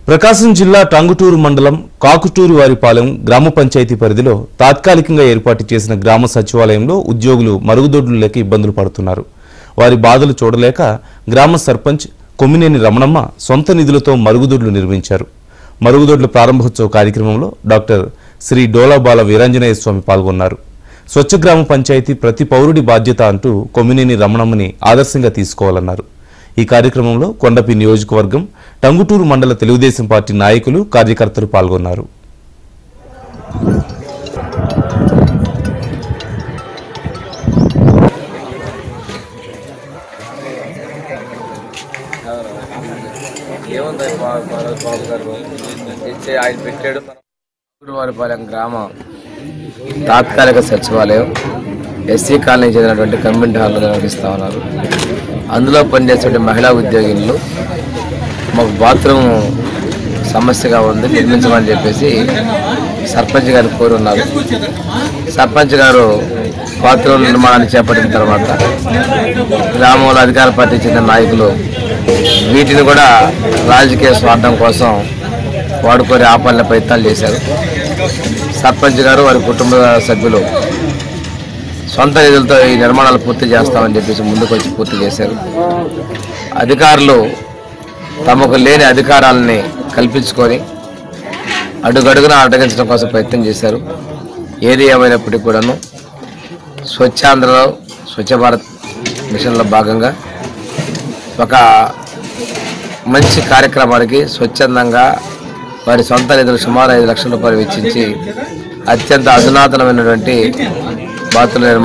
ప్రకాశం జిల్లా టంగుటూరు మండలం కాకుటూరు వారిపాలెం గ్రామ పంచాయతీ పరిధిలో తాత్కాలికంగా ఏర్పాటు చేసిన గ్రామ సచివాలయంలో ఉద్యోగులు మరుగుదొడ్లు లేక ఇబ్బందులు పడుతున్నారు వారి బాధలు చూడలేక గ్రామ సర్పంచ్ కొమ్మినేని రమణమ్మ సొంత నిధులతో మరుగుదొడ్లు నిర్మించారు మరుగుదొడ్ల ప్రారంభోత్సవ కార్యక్రమంలో డాక్టర్ శ్రీ డోలాబాల వీరాంజనేయ స్వామి పాల్గొన్నారు స్వచ్ఛ గ్రామ పంచాయతీ ప్రతి పౌరుడి బాధ్యత అంటూ కొమ్మినేని రమణమ్మని ఆదర్శంగా తీసుకోవాలన్నారు ఈ కార్యక్రమంలో కొండపి నియోజకవర్గం టంగుటూరు మండల తెలుగుదేశం పార్టీ నాయకులు కార్యకర్తలు పాల్గొన్నారు ఏముంది బాబు బాబు- బాబు గారు ఇచ్చే ఆయన పెట్టాడు వారిపాలెం గ్రామం తాత్కాలిక సచివాలయం ఎస్సీ కాలనీకి చెందినటువంటి కమ్యూనిటీ హాల్లో నిర్వహిస్తూ ఉన్నారు అందులో పనిచేసే మహిళా ఉద్యోగులు మాకు బాత్రూమ్ సమస్యగా ఉంది నిర్మించమని చెప్పేసి సర్పంచ్ గారు కోరున్నారు సర్పంచ్ గారు బాత్రూమ్ నిర్మాణాన్ని చేపట్టిన తర్వాత గ్రామంలో అధికార పార్టీ చెందిన నాయకులు వీటిని కూడా రాజకీయ స్వార్థం కోసం వాడుకొని ఆపాలన ప్రయత్నాలు చేశారు సర్పంచ్ గారు వారి కుటుంబ సభ్యులు సొంత నిధులతో ఈ నిర్మాణాలు పూర్తి చేస్తామని చెప్పేసి ముందుకు వచ్చి పూర్తి చేశారు అధికారులు తమకు లేని అధికారాలని కల్పించుకొని అడుగడుగున అడ్డగించడం కోసం ప్రయత్నం చేశారు ఏది ఏమైనప్పటికీ కూడాను స్వచ్ఛాంధ్రలో స్వచ్ఛ భారత్ మిషన్లో భాగంగా ఒక మంచి కార్యక్రమానికి స్వచ్ఛందంగా వారి సొంత నిధులు సుమారు ఐదు లక్షల రూపాయలు వెచ్చించి అత్యంత అధునాతనమైనటువంటి బాతుల నిర్మాణం